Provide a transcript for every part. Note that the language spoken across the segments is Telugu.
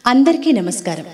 అందరికీ నమస్కారం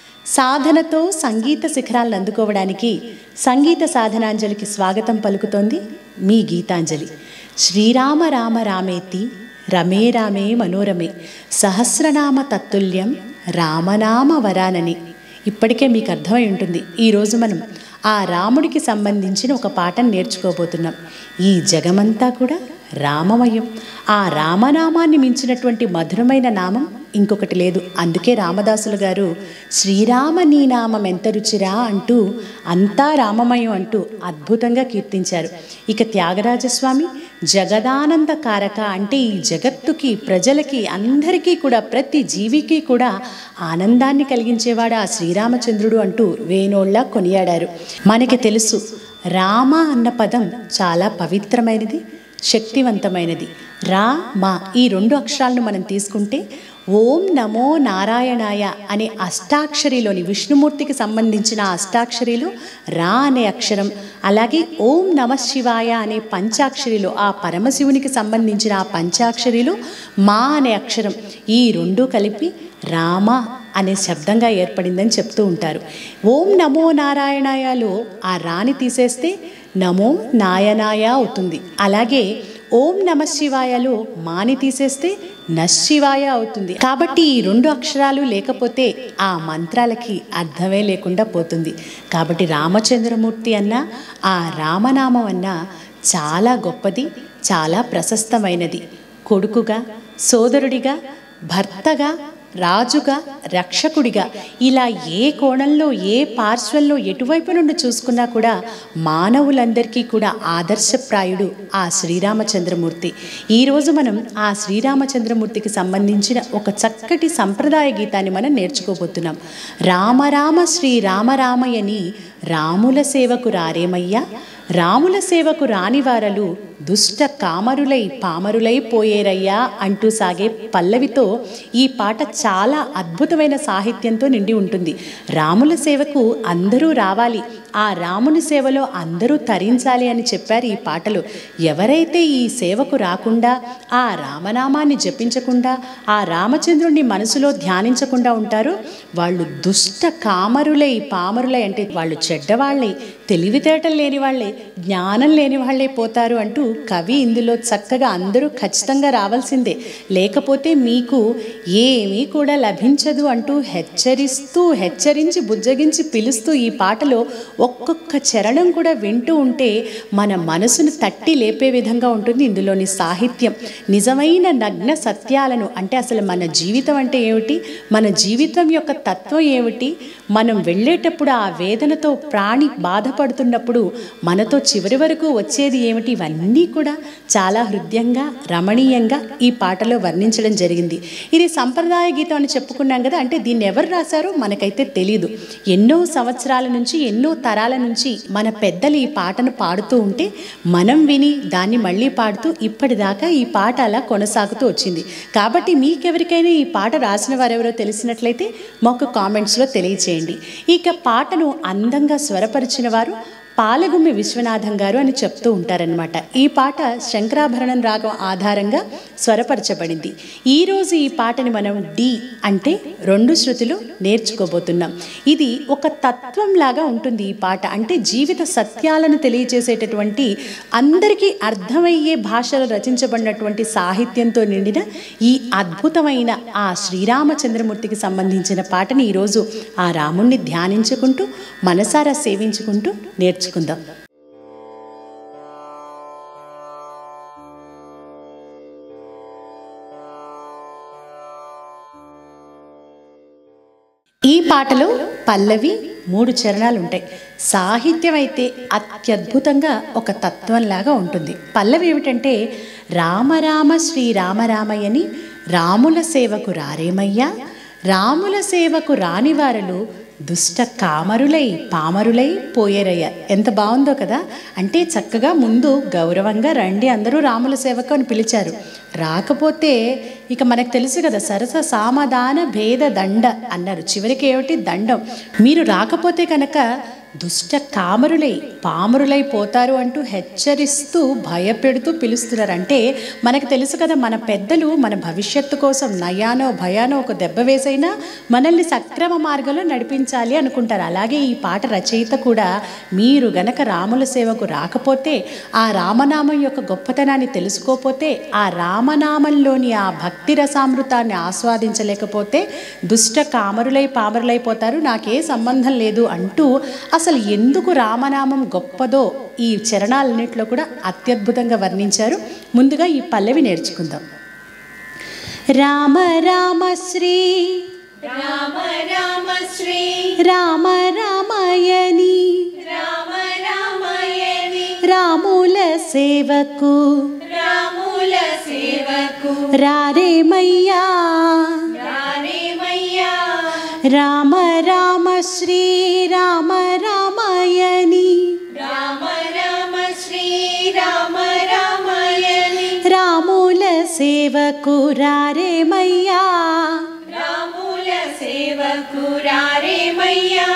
సాధనతో సంగీత శిఖరాలను అందుకోవడానికి సంగీత సాధనాంజలికి స్వాగతం పలుకుతోంది మీ గీతాంజలి శ్రీరామ రామ రామేతి రమే రామే మనోరమే సహస్రనామ తత్తుల్యం రామనామ వరానని ఇప్పటికే మీకు అర్థమై ఉంటుంది ఈరోజు మనం ఆ రాముడికి సంబంధించిన ఒక పాటను నేర్చుకోబోతున్నాం ఈ జగమంతా కూడా రామమయం ఆ రామనామాన్ని మించినటువంటి మధురమైన నామం ఇంకొకటి లేదు అందుకే రామదాసులు గారు శ్రీరామ నీ నామం ఎంత రుచిరా అంటూ అంతా రామమయం అంటూ అద్భుతంగా కీర్తించారు ఇక త్యాగరాజస్వామి జగదానంద కారక అంటే ఈ జగత్తుకి ప్రజలకి అందరికీ కూడా ప్రతి జీవికి కూడా ఆనందాన్ని కలిగించేవాడు ఆ శ్రీరామచంద్రుడు అంటూ వేణోళ్ళ కొనియాడారు మనకి తెలుసు రామ అన్న పదం చాలా పవిత్రమైనది శక్తివంతమైనది రా మా ఈ రెండు అక్షరాలను మనం తీసుకుంటే ఓం నమో నారాయణాయ అనే అష్టాక్షరిలోని విష్ణుమూర్తికి సంబంధించిన అష్టాక్షరిలో రా అనే అక్షరం అలాగే ఓం నమ శివాయ అనే పంచాక్షరిలో ఆ పరమశివునికి సంబంధించిన ఆ పంచాక్షరిలో మా అనే అక్షరం ఈ రెండు కలిపి రామ అనే శబ్దంగా ఏర్పడిందని చెప్తూ ఉంటారు ఓం నమో నారాయణాయలో ఆ రాని తీసేస్తే నమో నాయనాయ అవుతుంది అలాగే ఓం నమ శివాయలో మాని తీసేస్తే నశివాయ అవుతుంది కాబట్టి ఈ రెండు అక్షరాలు లేకపోతే ఆ మంత్రాలకి అర్థమే లేకుండా పోతుంది కాబట్టి రామచంద్రమూర్తి అన్న ఆ రామనామం అన్న చాలా గొప్పది చాలా ప్రశస్తమైనది కొడుకుగా సోదరుడిగా భర్తగా రాజుగా రక్షకుడిగా ఇలా ఏ కోణంలో ఏ పార్శ్వంలో ఎటువైపు నుండి చూసుకున్నా కూడా మానవులందరికీ కూడా ఆదర్శప్రాయుడు ఆ శ్రీరామచంద్రమూర్తి ఈరోజు మనం ఆ శ్రీరామచంద్రమూర్తికి సంబంధించిన ఒక చక్కటి సంప్రదాయ గీతాన్ని మనం నేర్చుకోబోతున్నాం రామ రామ శ్రీ రామరామయ్యని రాముల సేవకు రారేమయ్యా రాముల సేవకు రానివారలు దుష్ట కామరులై పామరులై పోయేరయ్యా అంటూ సాగే పల్లవితో ఈ పాట చాలా అద్భుతమైన సాహిత్యంతో నిండి ఉంటుంది రాముల సేవకు అందరూ రావాలి ఆ రాముని సేవలో అందరూ తరించాలి అని చెప్పారు ఈ పాటలు ఎవరైతే ఈ సేవకు రాకుండా ఆ రామనామాన్ని జపించకుండా ఆ రామచంద్రుణ్ణి మనసులో ధ్యానించకుండా ఉంటారో వాళ్ళు దుష్ట కామరులై పామరులై అంటే వాళ్ళు చెడ్డవాళ్ళై తెలివితేటలు లేని వాళ్ళే జ్ఞానం లేని వాళ్ళే పోతారు అంటూ కవి ఇందులో చక్కగా అందరూ ఖచ్చితంగా రావాల్సిందే లేకపోతే మీకు ఏమీ కూడా లభించదు అంటూ హెచ్చరిస్తూ హెచ్చరించి బుజ్జగించి పిలుస్తూ ఈ పాటలో ఒక్కొక్క చరణం కూడా వింటూ ఉంటే మన మనసును తట్టి లేపే విధంగా ఉంటుంది ఇందులోని సాహిత్యం నిజమైన నగ్న సత్యాలను అంటే అసలు మన జీవితం అంటే ఏమిటి మన జీవితం యొక్క తత్వం ఏమిటి మనం వెళ్ళేటప్పుడు ఆ వేదనతో ప్రాణి బాధపడుతున్నప్పుడు మనతో చివరి వరకు వచ్చేది ఏమిటి ఇవన్నీ కూడా చాలా హృదయంగా రమణీయంగా ఈ పాటలో వర్ణించడం జరిగింది ఇది సంప్రదాయ గీతం అని చెప్పుకున్నాం కదా అంటే దీన్ని ఎవరు రాశారో మనకైతే తెలీదు ఎన్నో సంవత్సరాల నుంచి ఎన్నో తరాల నుంచి మన పెద్దలు ఈ పాటను పాడుతూ ఉంటే మనం విని దాన్ని మళ్ళీ పాడుతూ ఇప్పటిదాకా ఈ పాట అలా కొనసాగుతూ వచ్చింది కాబట్టి మీకెవరికైనా ఈ పాట రాసిన వారెవరో తెలిసినట్లయితే మాకు కామెంట్స్లో తెలియచేయండి ఇక పాటను అందంగా స్వరపరిచిన వారు పాలగుమ్మి విశ్వనాథం గారు అని చెప్తూ ఉంటారనమాట ఈ పాట శంకరాభరణం రాగం ఆధారంగా స్వరపరచబడింది ఈరోజు ఈ పాటని మనం డి అంటే రెండు శృతులు నేర్చుకోబోతున్నాం ఇది ఒక తత్వం లాగా ఉంటుంది ఈ పాట అంటే జీవిత సత్యాలను తెలియజేసేటటువంటి అందరికీ అర్థమయ్యే భాషలో రచించబడినటువంటి సాహిత్యంతో నిండిన ఈ అద్భుతమైన ఆ శ్రీరామచంద్రమూర్తికి సంబంధించిన పాటని ఈరోజు ఆ రాముణ్ణి ధ్యానించుకుంటూ మనసారా సేవించుకుంటూ నేర్చుకుందాం ఈ పాటలో పల్లవి మూడు చరణాలు ఉంటాయి సాహిత్యం అయితే అత్యద్భుతంగా ఒక తత్వంలాగా ఉంటుంది పల్లవి ఏమిటంటే రామరామ శ్రీ రామరామయ్యని రాముల సేవకు రారేమయ్యా రాముల సేవకు రానివారలు దుష్ట కామరులై పామరులై పోయేరయ్య ఎంత బాగుందో కదా అంటే చక్కగా ముందు గౌరవంగా రండి అందరూ రాముల సేవకు అని పిలిచారు రాకపోతే ఇక మనకు తెలుసు కదా సరస సామధాన భేద దండ అన్నారు చివరికి ఏమిటి దండం మీరు రాకపోతే కనుక దుష్ట కామరులై పామరులై పోతారు అంటూ హెచ్చరిస్తూ భయపెడుతూ పిలుస్తున్నారు అంటే మనకు తెలుసు కదా మన పెద్దలు మన భవిష్యత్తు కోసం నయానో భయానో ఒక దెబ్బ వేసైనా మనల్ని సక్రమ మార్గంలో నడిపించాలి అనుకుంటారు అలాగే ఈ పాట రచయిత కూడా మీరు గనక రాముల సేవకు రాకపోతే ఆ రామనామం యొక్క గొప్పతనాన్ని తెలుసుకోపోతే ఆ రామనామంలోని ఆ భక్తి రసామృతాన్ని ఆస్వాదించలేకపోతే దుష్ట కామరులై పామరులైపోతారు నాకే సంబంధం లేదు అంటూ అసలు ఎందుకు రామనామం గొప్పదో ఈ చరణాలన్నింటిలో కూడా అత్యద్భుతంగా వర్ణించారు ముందుగా ఈ పల్లవి నేర్చుకుందాం రామ రామ శ్రీ రామ రామ శ్రీ రామ రామాయణి రామ రామయని రాముల సేవకు రాముల సేవకు రారేమయ్యా రారేమయ్యా రామ రామ శ్రీ రామ రామాయణి రామ రామ శ్రీ రామ రామయని రాముల సేవకు రారేమయ్యా రాముల సేవకు రారేమయ్యా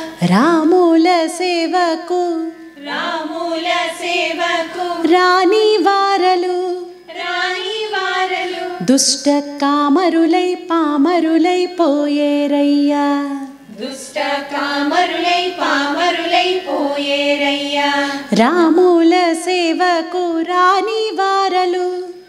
రాముల సేవకు రాముల సేవకు రాని వారలు రాణి వారలు దుష్ట కామరులై పామరులై పోయేరయ్యా దుష్ట కామరులై పామరులై పోయేరయ్యా రాముల సేవకు రాని వారలు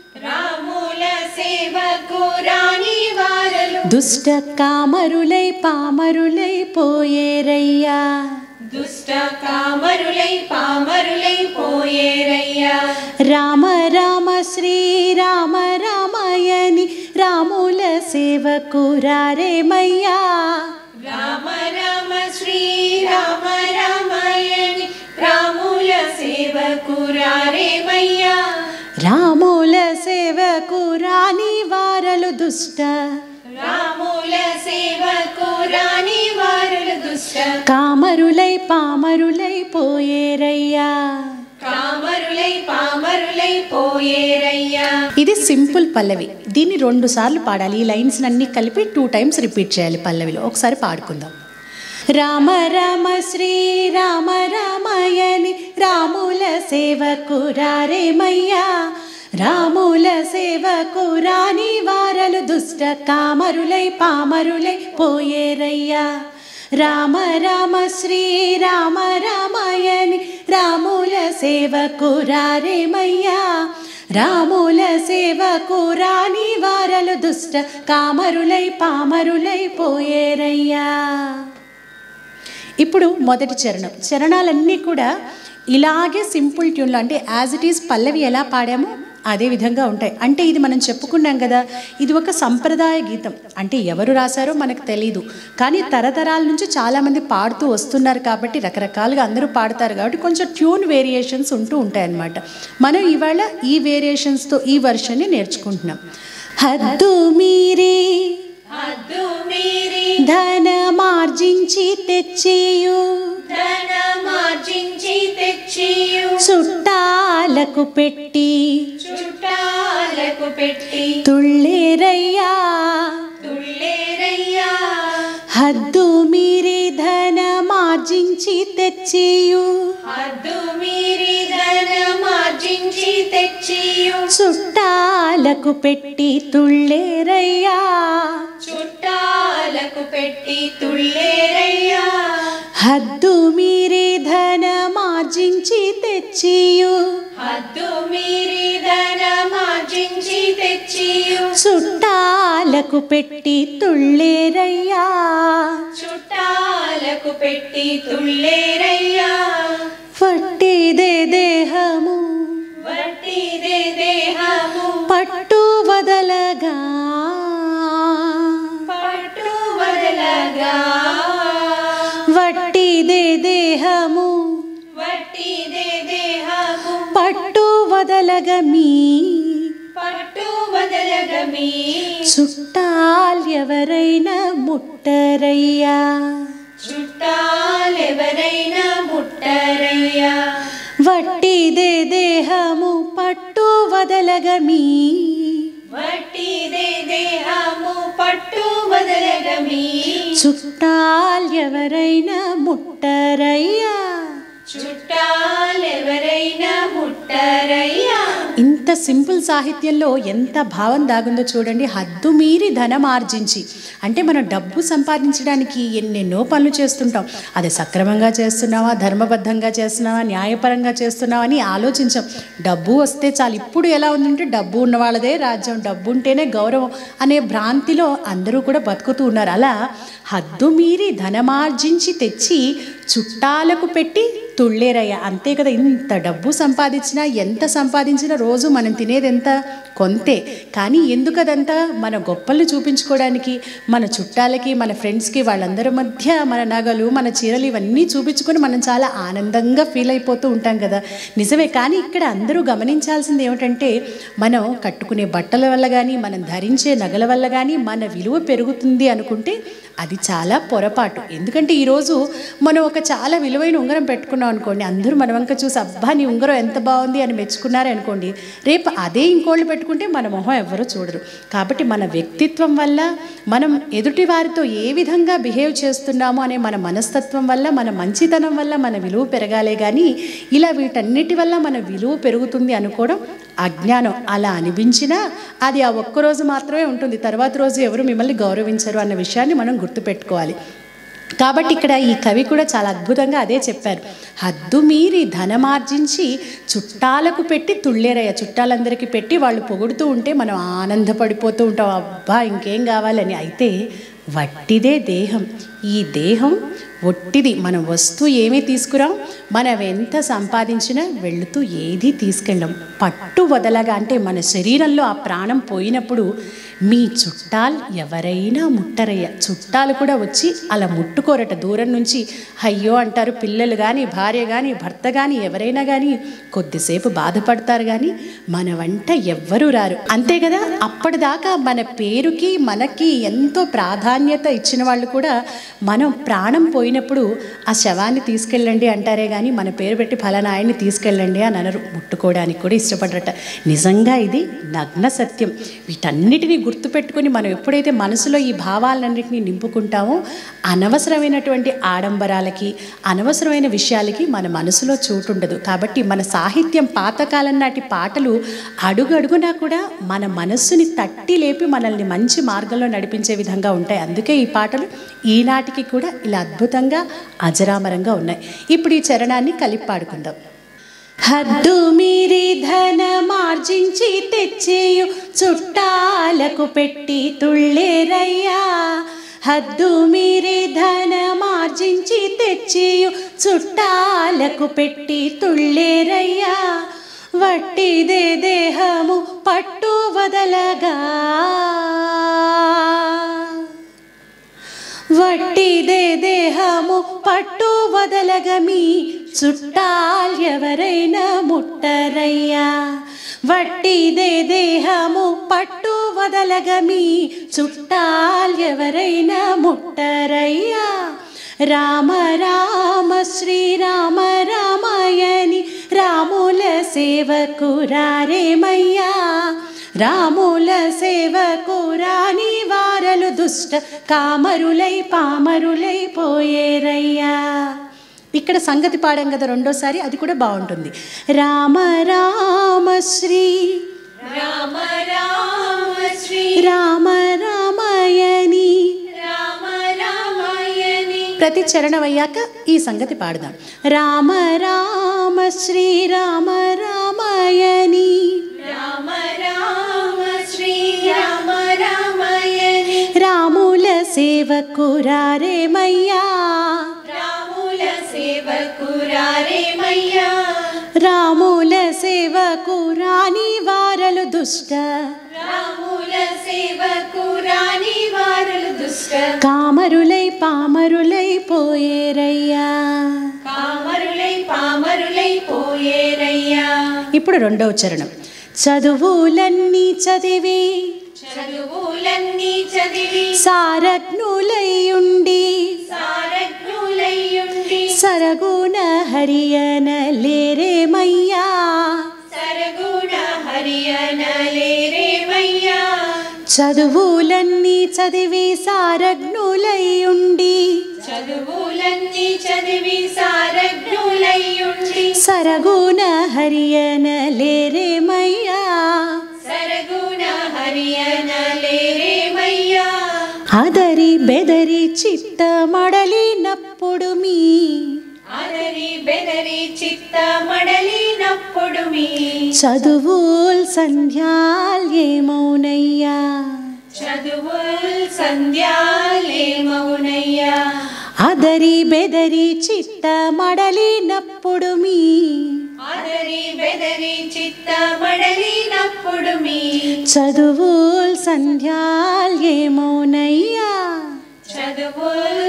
రాముల సేవకు రాణి వారలు దుష్ట కామరులై పామరులై పోయేరయ్యా దుష్ట కామరులై పామరులై పోయేరయ్యా రామ రామ శ్రీ రామ రామాయణి రాముల సేవకు రారేమయ్యా రామ రామ శ్రీ రామ రామాయణి రాముల సేవకు రారేమయ్యా రాముల సేవకు రాని వారలు దుష్ట రాముల సేవకు రాణి వారులు దుష్ట కామరులై పామరులై పోయేరయ్యా కామరులై పామరులై పోయేరయ్యా ఇది సింపుల్ పల్లవి దీన్ని రెండు సార్లు పాడాలి ఈ లైన్స్ అన్ని కలిపి టూ టైమ్స్ రిపీట్ చేయాలి పల్లవిలో ఒకసారి పాడుకుందాం రామ రామ శ్రీ రామ రామాయణి రాముల సేవకు రారేమయ్యా రాముల సేవకు రాని వారలు దుష్ట కామరులై పామరులై పోయేరయ్యా రామ రామ శ్రీ రామ రామాయణి రాముల సేవకు రారేమయ్యా రాముల సేవకు రాని వారలు దుష్ట కామరులై పామరులై పోయేరయ్యా ఇప్పుడు మొదటి చరణం చరణాలన్నీ కూడా ఇలాగే సింపుల్ ట్యూన్లో అంటే యాజ్ ఇట్ ఈస్ పల్లవి ఎలా పాడామో అదే విధంగా ఉంటాయి అంటే ఇది మనం చెప్పుకున్నాం కదా ఇది ఒక సంప్రదాయ గీతం అంటే ఎవరు రాశారో మనకు తెలియదు కానీ తరతరాల నుంచి చాలామంది పాడుతూ వస్తున్నారు కాబట్టి రకరకాలుగా అందరూ పాడతారు కాబట్టి కొంచెం ట్యూన్ వేరియేషన్స్ ఉంటూ ఉంటాయన్నమాట మనం ఇవాళ ఈ వేరియేషన్స్తో ఈ వర్షన్ని నేర్చుకుంటున్నాం హద్దు మీరి హద్దు మీరి ధనమార్జించి తెచ్చియు ధనమార్జించి తెచ్చియు చుట్టాలకు పెట్టి చుట్టాలకు పెట్టి తుళ్ళేరయ్యా తుళ్ళేరయ్యా హద్దు మీరి ధనమార్జించి తెచ్చియు హద్దు మీరి ధనమార్జించి తెచ్చియు చుట్టాలకు పెట్టి తుళ్ళేరయ్యా చుట్టాలకు పెట్టి తుళ్ళేరయ్యా హద్దు మీరి ధనమార్జించి తెచ్చియు హద్దు మీరి ధనమార్జించి తెచ్చియు చుట్టాలకు పెట్టి తుళ్ళేరయ్యా చుట్టాలకు పెట్టి తుళ్ళేరయ్యా పట్టిదే దేహము వట్టిదే దేహము పట్టు వదలగా పట్టు వదలగా వట్టిదే దేహము వట్టిదే దేహము పట్టు వదలగ మీ పట్టు వదలగమి చుట్టాలెవరైనా ముట్టరయ్యా చుట్టాలెవరైనా ముట్టరయ్యా వట్టిదే దేహము పట్టు వదలగ మీ వట్టిదే దేహము పట్టు వదలగమి చుట్టాలెవరైనా ముట్టరయ్యా చుట్టాలెవరైనా ముట్టరయ్యా ఇంత సింపుల్ సాహిత్యంలో ఎంత భావం దాగుందో చూడండి హద్దు మీరి ధనం ఆర్జించి అంటే మనం డబ్బు సంపాదించడానికి ఎన్నెన్నో పనులు చేస్తుంటాం అది సక్రమంగా చేస్తున్నావా ధర్మబద్ధంగా చేస్తున్నావా న్యాయపరంగా చేస్తున్నావా అని ఆలోచించాం డబ్బు వస్తే చాలు ఇప్పుడు ఎలా ఉందంటే డబ్బు ఉన్న వాళ్ళదే రాజ్యం డబ్బు ఉంటేనే గౌరవం అనే భ్రాంతిలో అందరూ కూడా బతుకుతూ ఉన్నారు అలా హద్దు మీరి ధనమార్జించి తెచ్చి చుట్టాలకు పెట్టి తుళ్ళేరయ్య అంతే కదా ఇంత డబ్బు సంపాదించినా ఎంత సంపాదించినా రోజు మనం తినేది ఎంత కొంతే కానీ ఎందుకు అదంతా మన గొప్పల్ని చూపించుకోవడానికి మన చుట్టాలకి మన ఫ్రెండ్స్కి వాళ్ళందరి మధ్య మన నగలు మన చీరలు ఇవన్నీ చూపించుకొని మనం చాలా ఆనందంగా ఫీల్ అయిపోతూ ఉంటాం కదా నిజమే కానీ ఇక్కడ అందరూ గమనించాల్సింది ఏమిటంటే మనం కట్టుకునే బట్టల వల్ల కానీ మనం ధరించే నగల వల్ల కానీ మన విలువ పెరుగుతుంది అనుకుంటే అది చాలా పొరపాటు ఎందుకంటే ఈరోజు మనం ఒక చాలా విలువైన ఉంగరం పెట్టుకున్నాం అనుకోండి అందరూ మన వంక చూసి అబ్బా నీ ఉంగరం ఎంత బాగుంది అని మెచ్చుకున్నారే అనుకోండి రేపు అదే ఇంకోళ్ళు పెట్టుకుంటే మన మొహం ఎవ్వరూ చూడరు కాబట్టి మన వ్యక్తిత్వం వల్ల మనం ఎదుటి వారితో ఏ విధంగా బిహేవ్ చేస్తున్నామో అనే మన మనస్తత్వం వల్ల మన మంచితనం వల్ల మన విలువ పెరగాలే కానీ ఇలా వీటన్నిటి వల్ల మన విలువ పెరుగుతుంది అనుకోవడం అజ్ఞానం అలా అనిపించినా అది ఆ ఒక్కరోజు మాత్రమే ఉంటుంది తర్వాత రోజు ఎవరు మిమ్మల్ని గౌరవించరు అన్న విషయాన్ని మనం గుర్తుపెట్టుకోవాలి కాబట్టి ఇక్కడ ఈ కవి కూడా చాలా అద్భుతంగా అదే చెప్పారు హద్దు మీరి ధనమార్జించి చుట్టాలకు పెట్టి తుళ్ళేరయ్య చుట్టాలందరికీ పెట్టి వాళ్ళు పొగుడుతూ ఉంటే మనం ఆనందపడిపోతూ ఉంటాం అబ్బా ఇంకేం కావాలని అయితే వట్టిదే దేహం ఈ దేహం ఒట్టిది మన వస్తువు ఏమీ తీసుకురాం మనం ఎంత సంపాదించినా వెళుతూ ఏది తీసుకెళ్ళాం పట్టు వదలగా అంటే మన శరీరంలో ఆ ప్రాణం పోయినప్పుడు మీ చుట్టాలు ఎవరైనా ముట్టరయ్య చుట్టాలు కూడా వచ్చి అలా ముట్టుకోరట దూరం నుంచి అయ్యో అంటారు పిల్లలు కానీ భార్య కానీ భర్త కానీ ఎవరైనా కానీ కొద్దిసేపు బాధపడతారు కానీ మన వంట ఎవ్వరూ రారు అంతే కదా అప్పటిదాకా మన పేరుకి మనకి ఎంతో ప్రాధాన్యత ఇచ్చిన వాళ్ళు కూడా మనం ప్రాణం పోయినప్పుడు ఆ శవాన్ని తీసుకెళ్ళండి అంటారే కానీ మన పేరు పెట్టి ఫలానా ఆయన్ని తీసుకెళ్ళండి అని అనరు ముట్టుకోవడానికి కూడా ఇష్టపడరట నిజంగా ఇది నగ్న సత్యం వీటన్నిటినీ గుర్తుపెట్టుకొని మనం ఎప్పుడైతే మనసులో ఈ భావాలన్నింటినీ నింపుకుంటామో అనవసరమైనటువంటి ఆడంబరాలకి అనవసరమైన విషయాలకి మన మనసులో చోటు ఉండదు కాబట్టి మన సాహిత్యం పాతకాలం నాటి పాటలు అడుగడుగునా కూడా మన మనస్సుని తట్టి లేపి మనల్ని మంచి మార్గంలో నడిపించే విధంగా ఉంటాయి అందుకే ఈ పాటలు ఈనాటికి కూడా ఇలా అద్భుతంగా అజరామరంగా ఉన్నాయి ఇప్పుడు ఈ చరణాన్ని కలిపి పాడుకుందాం హద్దు మీరి ధనమార్జించి తెచ్చేయు చుట్టాలకు పెట్టి తుళ్ళేరయ్యా హద్దు మీరి ధనమార్జించి తెచ్చేయు చుట్టాలకు పెట్టి తుళ్ళేరయ్యా వట్టిదే దేహము పట్టు వదలగా వట్టిదే దేహము పట్టు వదలగమి చుట్టాల్ ఎవరైనా ముట్టరయ్యా వట్టిదే దేహము పట్టు వదలగమి చుట్టాల్ ఎవరైనా ముట్టరయ్యా రామ రామ శ్రీరామ రామాయణి రాముల సేవకు రారేమయ్యా రాముల సేవకు రాని వారలు దుష్ట కామరులై పామరులై పోయేరయ్యా ఇక్కడ సంగతి పాడాం కదా రెండోసారి అది కూడా బాగుంటుంది రామ రామ శ్రీ రామ రామ శ్రీ రామ రామాయణి రామ రామాయణి ప్రతి చరణం అయ్యాక ఈ సంగతి పాడదాం రామ రామ శ్రీ రామ రామాయణి రామ రామ శ్రీ రామ రామాయణి రాముల సేవకు రారేమయ్యా రాముల సేవకు రారేమయ్యా రాముల సేవకు రాని వారలు దుష్ట రాముల సేవకు రాని వారలు దుష్ట కామరులై పామరులై పోయేరయ్యా కామరులై పామరులై పోయేరయ్యా ఇప్పుడు రెండవ చరణం చదువులన్నీ చదివి చదువులన్నీ చదివి సారజ్ఞులై ఉండి సారజ్ఞులయ్యుండి సరగుణ హరియన లేరేమయ్యా సరగుణ హరియన లేరేమయ్యా చదువులన్నీ చదివి సారజ్ఞులై ఉండి చదువులన్నీ చదివి సారజ్ఞులయ్యుండి సరగుణ హరియన లేరేమయ్యా సరగుణ హరియన లేరేమయ్యా అదరి బెదరి చిత్త మడలినప్పుడు మీ అదరి బెదరి చిత్త మడలినప్పుడు మీ చదువుల్ సంధ్యాల్యేమౌనయ్యా చదువుల్ సంధ్యాలేమౌనయ్యా అదరి బెదరి చిత్త మడలినప్పుడు మీ అదరి బెదరి చిత్త మడలినప్పుడు మీ చదువుల్ సంధ్యాల్యేమౌనయ్యా చదువుల్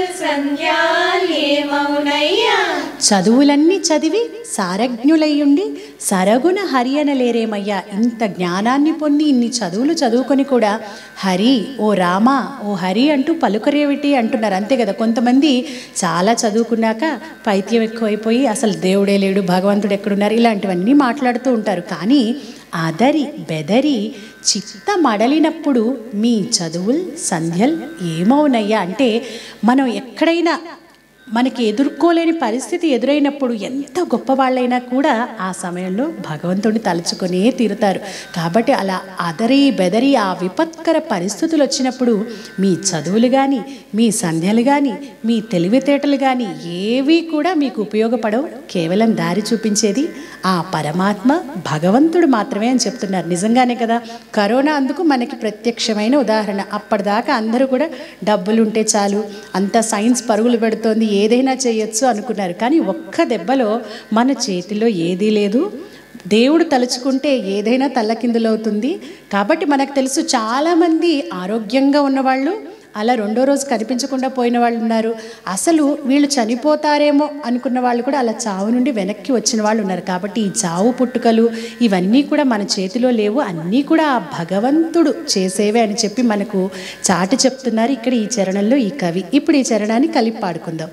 సంధ్యాలేమౌనయ్యా చదువులన్నీ చదివి సారజ్ఞులయ్యుండి సరగుణ హరి అనలేరేమయ్యా ఇంత జ్ఞానాన్ని పొంది ఇన్ని చదువులు చదువుకొని కూడా హరి ఓ రామ ఓ హరి అంటూ పలుకరేమిటి అంటున్నారు అంతే కదా కొంతమంది చాలా చదువుకున్నాక పైత్యం ఎక్కువైపోయి అసలు దేవుడే లేడు భగవంతుడు ఎక్కడున్నారు ఇలాంటివన్నీ మాట్లాడుతూ ఉంటారు కానీ అదరి బెదరి చిత్త మడలినప్పుడు మీ చదువులు సంధ్యలు ఏమవునయ్యా అంటే మనం ఎక్కడైనా మనకి ఎదుర్కోలేని పరిస్థితి ఎదురైనప్పుడు ఎంత గొప్పవాళ్ళైనా కూడా ఆ సమయంలో భగవంతుడిని తలుచుకునే తీరుతారు కాబట్టి అలా అదరి బెదరి ఆ విపత్కర పరిస్థితులు వచ్చినప్పుడు మీ చదువులు కానీ మీ సంధ్యలు కానీ మీ తెలివితేటలు కానీ ఏవి కూడా మీకు ఉపయోగపడవు కేవలం దారి చూపించేది ఆ పరమాత్మ భగవంతుడు మాత్రమే అని చెప్తున్నారు నిజంగానే కదా కరోనా అందుకు మనకి ప్రత్యక్షమైన ఉదాహరణ అప్పటిదాకా అందరూ కూడా డబ్బులుంటే చాలు అంత సైన్స్ పరుగులు పెడుతోంది ఏదైనా చేయొచ్చు అనుకున్నారు కానీ ఒక్క దెబ్బలో మన చేతిలో ఏదీ లేదు దేవుడు తలుచుకుంటే ఏదైనా తల్లకిందులవుతుంది కాబట్టి మనకు తెలుసు చాలామంది ఆరోగ్యంగా ఉన్నవాళ్ళు అలా రెండో రోజు కనిపించకుండా పోయిన వాళ్ళు ఉన్నారు అసలు వీళ్ళు చనిపోతారేమో అనుకున్న వాళ్ళు కూడా అలా చావు నుండి వెనక్కి వచ్చిన వాళ్ళు ఉన్నారు కాబట్టి ఈ చావు పుట్టుకలు ఇవన్నీ కూడా మన చేతిలో లేవు అన్నీ కూడా ఆ భగవంతుడు చేసేవే అని చెప్పి మనకు చాటి చెప్తున్నారు ఇక్కడ ఈ చరణంలో ఈ కవి ఇప్పుడు ఈ చరణాన్ని కలిపి పాడుకుందాం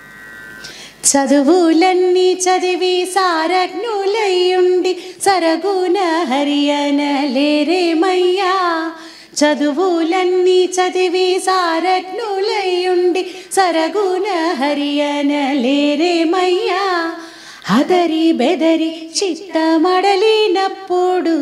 చదువులన్నీ చదివి సారజ్ఞులయ్యుండి సరగుణ హరియన లేరేమయ్యా చదువులన్నీ చదివి సారజ్ఞులయ్యుండి సరగుణ హరియన లేరేమయ్యా అదరి బెదరి చిత్త మడలినప్పుడు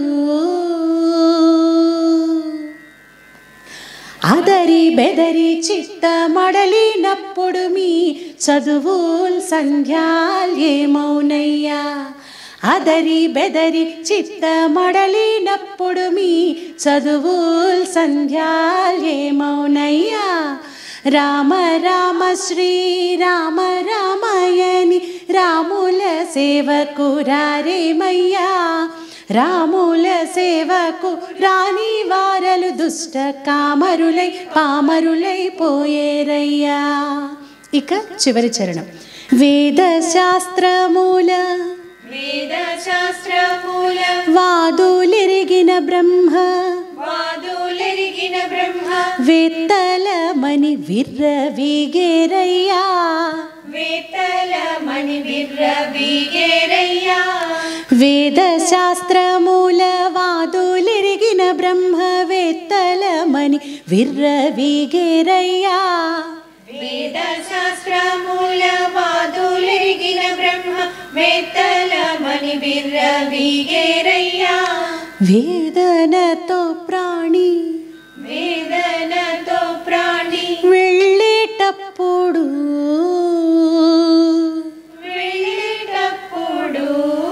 అదరి బెదరి చిత్త మడలినప్పుడు మీ చదువుల్ సంధ్యాల్యేమౌనయ్యా అదరి బెదరి చిత్త మడలినప్పుడు మీ చదువుల్ సంధ్యాల్యేమౌనయ్యా రామ రామ శ్రీ రామ రామయని రాముల సేవకు రారేమయ్యా రాముల సేవకు రాని వారలు దుష్ట కామరులై పామరులై పోయేరయ్యా ఇక చివరి చరణం వేద శాస్త్రమూల వేద శాస్త్రమూల వాదులెరిగిన బ్రహ్మ వాదులెరిగిన బ్రహ్మ వేత్తలమని విర్రవీగేరయ్యా వేతల మణి విర్ర వీగేరయ్యా వేద శాస్త్రమూల వాదులెరిగిన బ్రహ్మవేత్తలమని విర్రవీగేరయ్యా వేద శాస్త్రమూల వాదులెరిగిన బ్రహ్మ వేతల మణి విర్ర వీగేరయ్యా వేదనతో ప్రాణి వేదనతో ప్రాణి వెళ్ళేటప్పుడు వెళ్ళేటప్పుడు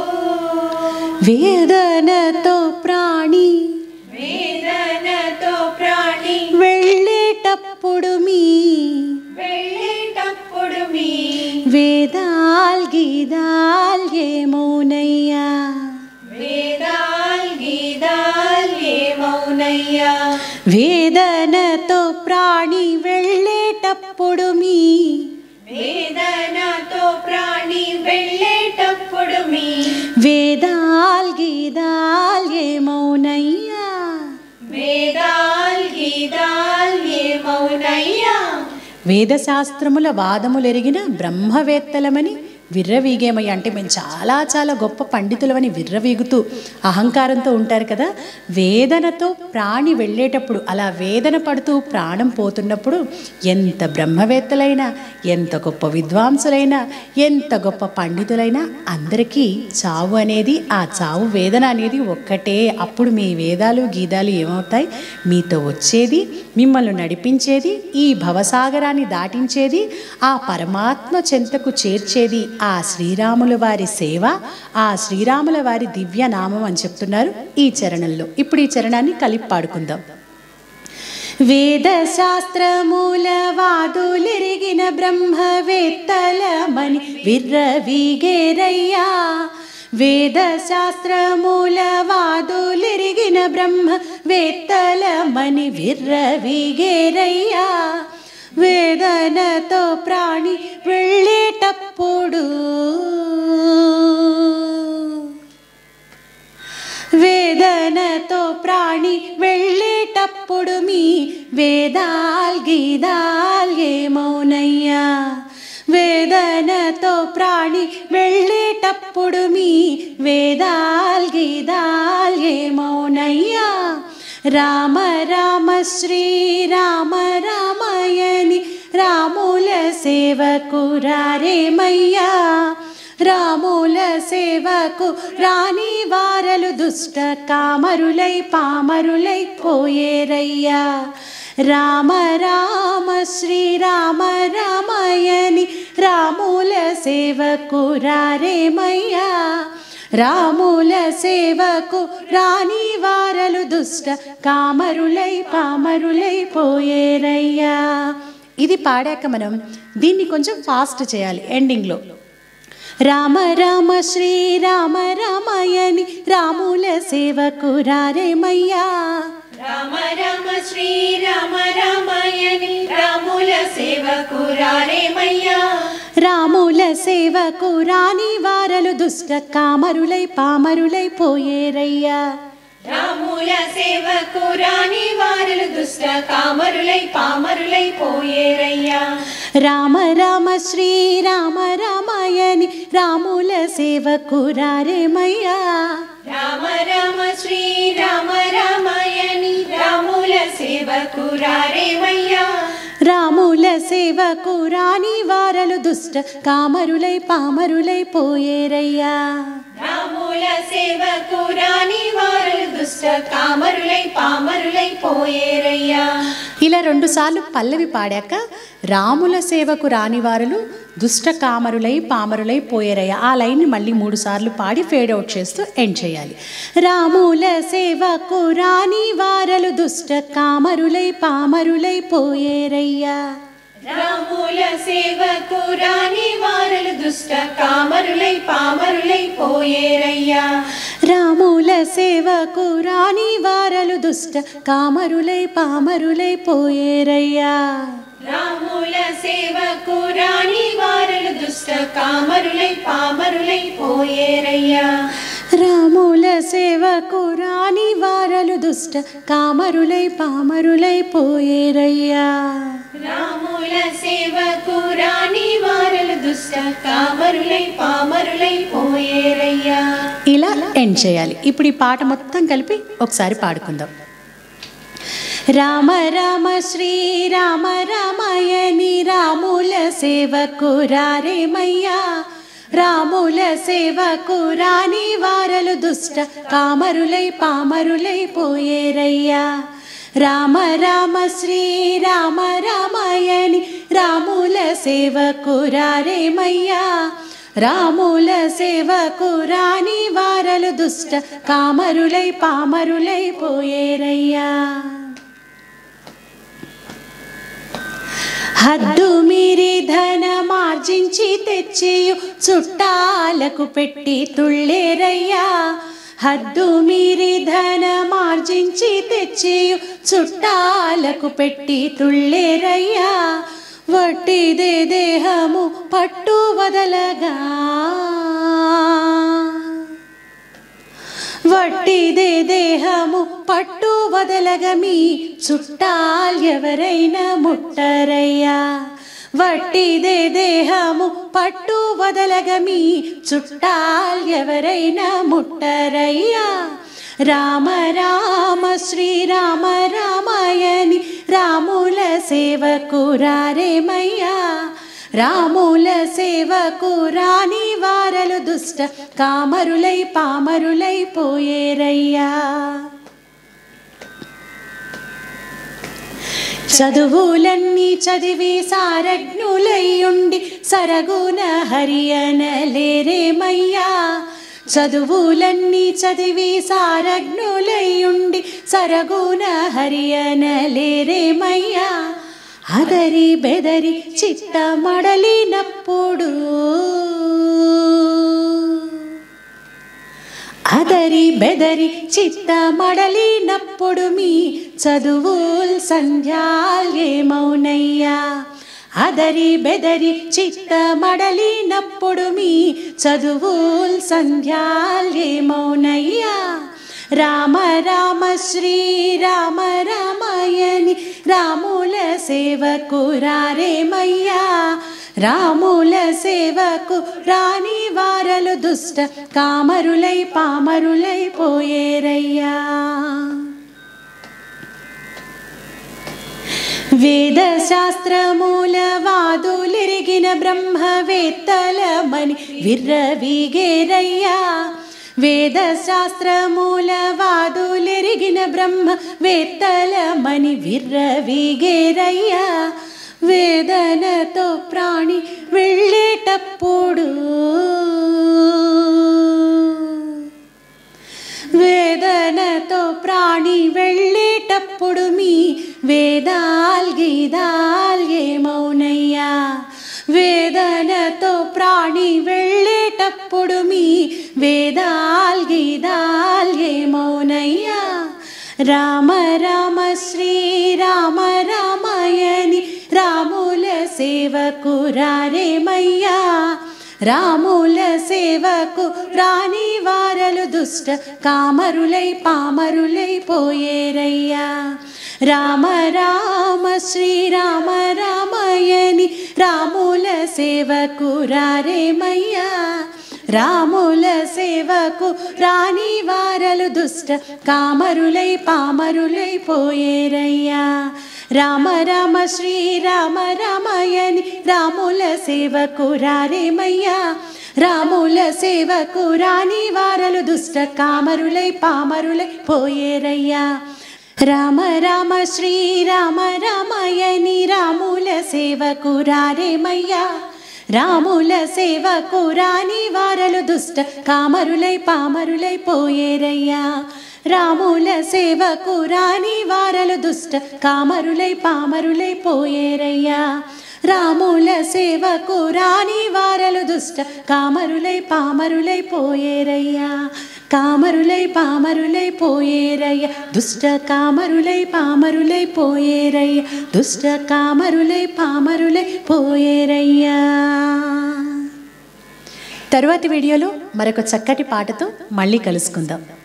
వేదనతో ప్రాణి వేదనతో ప్రాణి వెళ్ళేటప్పుడు మీ వెళ్ళేటప్పుడు మీ వేదాల్ గీదాల్ ఏమోనయ్యా వేదాల్ గీదాల్ ఏమౌనయ్యా వేదనతో ప్రాణి వెళ్ళేటప్పుడు మీ వేదనతో ప్రాణి వెళ్ళేటప్పుడు మీ వేదాల్ గీదాల్ ఏమోనయ్యా వేదాల్ గీదాల్ ఏమౌనయ్యా వేదశాస్త్రముల వాదములెరిగిన బ్రహ్మవేత్తలమని విర్రవీగేమయ్య అంటే మేము చాలా చాలా గొప్ప పండితులమని విర్రవీగుతూ అహంకారంతో ఉంటారు కదా వేదనతో ప్రాణి వెళ్ళేటప్పుడు అలా వేదన పడుతూ ప్రాణం పోతున్నప్పుడు ఎంత బ్రహ్మవేత్తలైనా ఎంత గొప్ప విద్వాంసులైనా ఎంత గొప్ప పండితులైనా అందరికీ చావు అనేది ఆ చావు వేదన అనేది ఒక్కటే అప్పుడు మీ వేదాలు గీతాలు ఏమవుతాయి మీతో వచ్చేది మిమ్మల్ని నడిపించేది ఈ భవసాగరాన్ని దాటించేది ఆ పరమాత్మ చెంతకు చేర్చేది ఆ శ్రీరాముల వారి సేవ ఆ శ్రీరాముల వారి దివ్య నామం అని చెప్తున్నారు ఈ చరణంలో ఇప్పుడు ఈ చరణాన్ని కలిపి పాడుకుందాం వేద శాస్త్రమూల వాదులిరిగిన బ్రహ్మవేత్తలమని విర్రవీగేరయ్యా వేద శాస్త్రమూల వాదులిరిగిన బ్రహ్మ వేత్తలమని విర్రవీగేరయ్యా వేదనతో ప్రాణి వెళ్ళేటప్పుడు వేదనతో ప్రాణి వెళ్ళేటప్పుడు మీ వేదాల్ గీదాల్ ఏమౌనయ్యా వేదనతో ప్రాణి వెళ్ళేటప్పుడు మీ వేదాల్ గీదాల్ ఏమౌనయ్యా రామ రామ శ్రీరామ రామయని రాముల సేవకు రారేమయ్యా రాముల సేవకు రాని వారలు దుష్ట కామరులై పామరులై పోయేరయ్యా రామ రామ శ్రీరామ రామయని రాముల సేవకు రారేమయ్యా రాముల సేవకు రాని వారలు దుష్ట కామరులై పామరులై పోయేరయ్యా ఇది పాడాక మనం దీన్ని కొంచెం ఫాస్ట్ చేయాలి ఎండింగ్లో రామ రామ శ్రీరామ రామయని రాముల సేవకు రారేమయ్యా రామ రామ శ్రీరామ రామాయణి రాముల సేవకు రారేమయ్యా రాముల సేవకు రాని వారలు దుష్ట కామరులై పామరులై పోయేరయ్యా రాముల సేవకు రాని వారులు దుష్ట కామరులై పామరులై పోయేరయ్యా రామ రామ శ్రీరామ రామయని రాముల సేవకు రారేమయ్యా రామ రామ శ్రీరామ రామాయణి రాముల సేవకు రారేమయ్యా రాముల సేవకు రాని వారలు దుష్ట కామరులై పామరులై పోయేరయ్యా రాముల సేవకు రాని వారులు దుష్ట కామరులై పామరులై పోయేరయ్యా ఇలా రెండుసార్లు పల్లవి పాడాక రాముల సేవకు రాని వారులు దుష్ట కామరులై పామరులై పోయేరయ్య ఆ లైన్ని మళ్ళీ మూడు సార్లు పాడి ఫేడ్ అవుట్ చేస్తూ ఎండ్ చేయాలి రాముల సేవకు రాని వారలు దుష్ట కామరులై పామరులై పోయేరయ్యా రాముల సేవకు రాని వారులు దుష్ట కామరులై పామరులై పోయేరయ్యా రాముల సేవకు రాని వారలు దుష్ట కామరులై పామరులై పోయేరయ్యా రాముల సేవకు రాని వారులు దుష్ట కామరులై పామరులై పోయేరయ్యా రాముల సేవకు రాని వారలు దుష్ట కామరులై పామరులై పోయేరయ్యా రాముల సేవకు రాని వారులు దుష్ట కామరులై పామరులై పోయేరయ్యా ఇలా ఎండ్ చేయాలి ఇప్పుడు ఈ పాట మొత్తం కలిపి ఒకసారి పాడుకుందాం రామ రామ శ్రీరామ రామయని రాముల సేవకు రారేమయ్యా రాముల సేవకు రాని వారలు దుష్ట కామరులై పామరులై పోయేరయ్యా రామ రామ శ్రీరామ రామయని రాముల సేవకు రారేమయ్యా రాముల సేవకు రాని వారలు దుష్ట కామరులై పామరులై పోయేరయ్యా హద్దు మీరి ధనమార్జించి తెచ్చియు చుట్టాలకు పెట్టి తుళ్ళేరయ్యా హద్దు మీరి ధనమార్జించి తెచ్చియు చుట్టాలకు పెట్టి తుళ్ళేరయ్యా వట్టిదే దేహము పట్టు వదలగా వట్టిదే దేహము పట్టు వదలగ మీ చుట్టాల్ ఎవరైనా ముట్టరయ్యా వట్టిదే దేహము పట్టు వదలగమి చుట్టాల్ ఎవరైనా ముట్టరయ్యా రామ రామ శ్రీరామ రామాయని రాముల సేవకు రారేమయ్యా రాముల సేవకు రాని వారలు దుష్ట కామరులై పామరులై పోయేరయ్యా చదువులన్నీ చదివి సారజ్ఞులయ్యుండి సరగున హరియనలేరేమయ్యా చదువులన్నీ చదివి సారజ్ఞులయ్యుండి సరగున హరియనలేరేమయ్యా అదరి బెదరి చిత్త మడలినప్పుడు అదరి బెదరి చిత్త మడలినప్పుడు మీ చదువుల్ సంధ్యాలేమౌనయ్యా అదరి బెదరి చిత్త మడలినప్పుడు మీ చదువుల్ సంధ్యాలేమౌనయ్యా రామ రామ శ్రీరామ రామాయని రాముల సేవకు రారేమయ్యా రాముల సేవకు రాని వారలు దుష్ట కామరులై పామరులై పోయేరయ్యా వేద శాస్త్రమూల వాదులిరిగిన బ్రహ్మవేత్తలమని విర్రవీగేరయ్యా వేద శాస్త్రమూల వాదులిరిగిన బ్రహ్మ వేత్తలమని విర్రవీగేరయ్యా వేదనతో ప్రాణి వెళ్ళేటప్పుడు వేదనతో ప్రాణి వెళ్ళేటప్పుడు మీ వేదాల్ గీదాల్ ఏమౌనయ్యా వేదనతో ప్రాణి వెళ్ళేటప్పుడు మీ వేదాల్ గీదాల్ ఏమౌనయ్యా రామ రామ శ్రీరామ రామాయని రాముల సేవకు రారేమయ్యా రాముల సేవకు రాని వారలు దుష్ట కామరులై పామరులై పోయేరయ్యా రామ రామ శ్రీరామ రామాయని రాముల సేవకు రారేమయ్యా రాముల సేవకు రాని వారలు దుష్ట కామరులై పామరులై పోయేరయ్యా రామ రామ శ్రీరామ రామాయని రాముల సేవకు రారేమయ్యా రాముల సేవకు రాని వారలు దుష్ట కామరులై పామరులై పోయేరయ్యా రామ రామ శ్రీరామ రామాయని రాముల సేవకు రారేమయ్యా రాముల సేవకు రాని వారలు దుష్ట కామరులై పామరులై పోయేరయ్యా రాముల సేవకు రాని వారలు దుష్ట కామరులై పామరులై పోయేరయ్యా రాముల సేవకు రాని వారలు దుష్ట కామరులై పామరులై పోయేరయ్యా కామరులై పామరులై పోయేరయ్య దుష్ట కామరులై పామరులై పోయేరయ్య దుష్ట కామరులై పామరులై పోయేరయ్యా తరువాతి వీడియోలో మరొక చక్కటి పాటతో మళ్ళీ కలుసుకుందాం